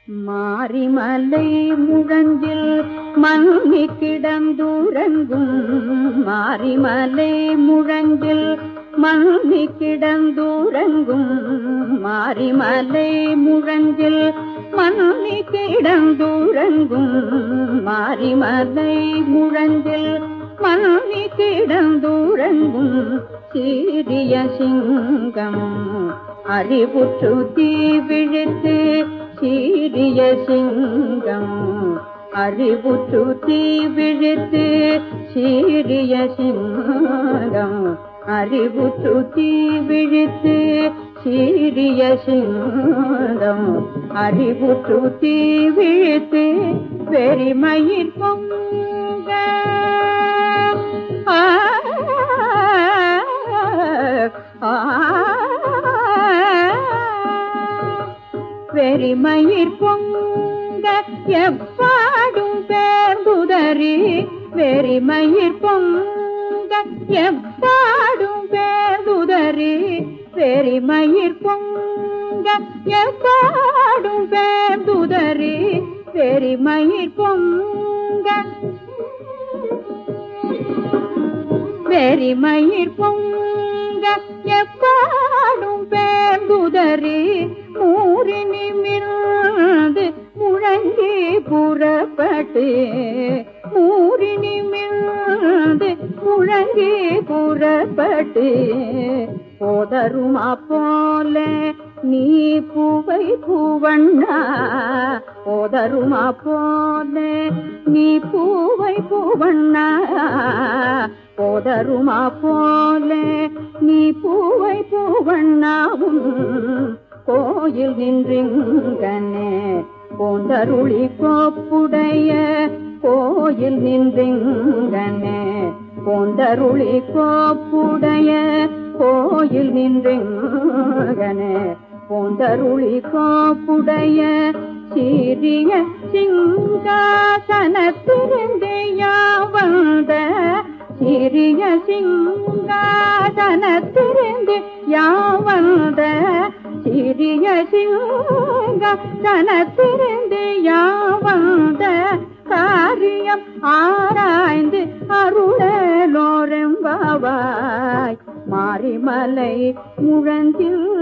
மாரிமலை முழஞ்சில் மன்னி கிடந்துறங்கும் மாரிமலை முழஞ்சில் மன்னி கிடந்துறங்கும் மாரிமலை முழஞ்சில் மன்னி கிடந்துறங்கும் மாரிமலை முழஞ்சில் மன்னி கிடந்துறங்கும் சீரிய சிங்கம் அறிவுற்று தீ விழித்து சீரிய சிங்கம் அறிவுற்று தீ விழித்து சீரிய சிங்கம் அறிவுற்று தீ விழித்து சீரிய சிங்கம் அறிவுற்று தீ விழித்து வெறிமயிர் பொங்க ஆ வெறிமயிர் பொங்க எப்பாடும் பேர்ந்துதறி வெறிமயிர் பொங்க எப்பாடும் பேர்ந்துதறி வெறிமயிர் பொங்க எப்பாடும் பேர்ந்துதறி வெறிமயிர் பொங்க வெறிமயிர் பொங்க எப்பாடும் பேர்ந்துதறி மூறி நிமிர்ந்து முழங்கி புறப்பட்டு மூறி நிமிர்ந்து முழங்கி புறப்பட்டு போதருமா போல நீ பூவை பூவண்ணா போதருமா போல நீ பூவை பூவண்ணா போதருமா போல நீ பூவை பூவண்ணாவும் கோயில் நின்றிங்கனே போந்தருளி கோப்புடைய கோயில் நின்றிங்கனே போந்தருளி கோப்புடைய கோயில் நின்றிங்கனே போந்தருளி கோப்புடைய சீரிய சிங்காசனத்திருந்தே யாவந்த சிறிய சிங்காசனத்திருந்து யாவந்த சிறிய சிங்காசனத்திருந்து யாவந்த காரியம் ஆராய்ந்து அருளலோரெம்பாவாய் மாரிமலை முழந்தில்